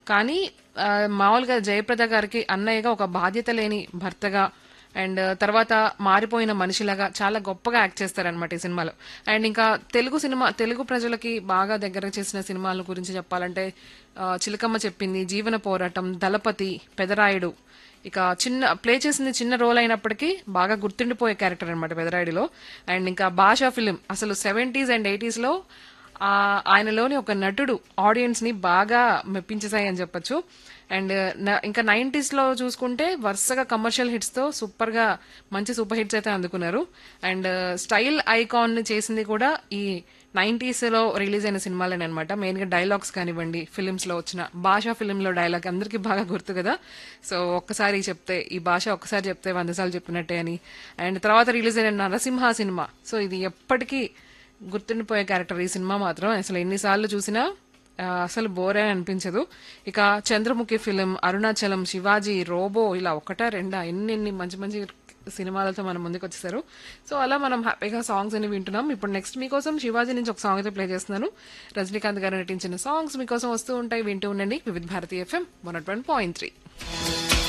కానీ ఆ, మామూలుగా జయప్రద గారికి అన్నయ్యగా ఒక బాధ్యత లేని భర్తగా అండ్ తర్వాత మారిపోయిన మనిషిలాగా చాలా గొప్పగా యాక్ట్ చేస్తారనమాట ఈ సినిమాలో అండ్ ఇంకా తెలుగు సినిమా తెలుగు ప్రజలకి బాగా దగ్గర చేసిన సినిమాల గురించి చెప్పాలంటే ఆ, చిలకమ్మ చెప్పింది జీవన పోరాటం దళపతి పెదరాయుడు ఇక చిన్న ప్లే చేసింది చిన్న రోల్ అయినప్పటికీ బాగా గుర్తుండిపోయే క్యారెక్టర్ అనమాట పెదరాయుడిలో అండ్ ఇంకా భాషా ఫిలిం అసలు సెవెంటీస్ అండ్ ఎయిటీస్ లో ఆ ఆయనలోని ఒక నటుడు ఆడియన్స్ ని బాగా మెప్పించేశాయి అని చెప్పొచ్చు అండ్ న- ఇంకా నైంటీస్ లో చూసుకుంటే వరుసగా కమర్షియల్ హిట్స్ తో సూపర్ గా మంచి సూపర్ హిట్స్ అయితే అందుకున్నారు అండ్ స్టైల్ ఐకాన్ ని చేసింది కూడా ఈ నైంటీస్ లో రిలీజ్ అయిన సినిమాలేనే అనమాట మెయిన్ గా డైలాగ్స్ కానివ్వండి ఫిలిమ్స్ లో వచ్చిన భాషా ఫిలిం లో డైలాగ్ అందరికీ బాగా గుర్తు కదా సో ఒక్కసారి చెప్తే ఈ భాష ఒక్కసారి చెప్తే వంద సార్లు చెప్పినట్టే అని అండ్ తర్వాత రిలీజ్ అయిన నరసింహ సినిమా సో ఇది ఎప్పటికీ గుర్తుండిపోయే క్యారెక్టర్ ఈ సినిమా మాత్రం అసలు ఎన్నిసార్లు చూసినా ఆ, అసలు బోరే అనిపించదు ఇక చంద్రముఖి ఫిలిం అరుణాచలం శివాజీ రోబో ఇలా ఒకటా రెండా ఎన్ని ఎన్ని మంచి మంచి సినిమాలతో మనం ముందుకు వచ్చేసారు సో అలా మనం హ్యాపీగా సాంగ్స్ అని వింటున్నాం ఇప్పుడు నెక్స్ట్ మీకోసం శివాజీ నుంచి ఒక సాంగ్ అయితే ప్లే చేస్తున్నాను రజనీకాంత్ గారు నటించిన సాంగ్స్ మీకోసం వస్తూ ఉంటాయి వింటూ ఉండండి Vividh Bharati FM one point three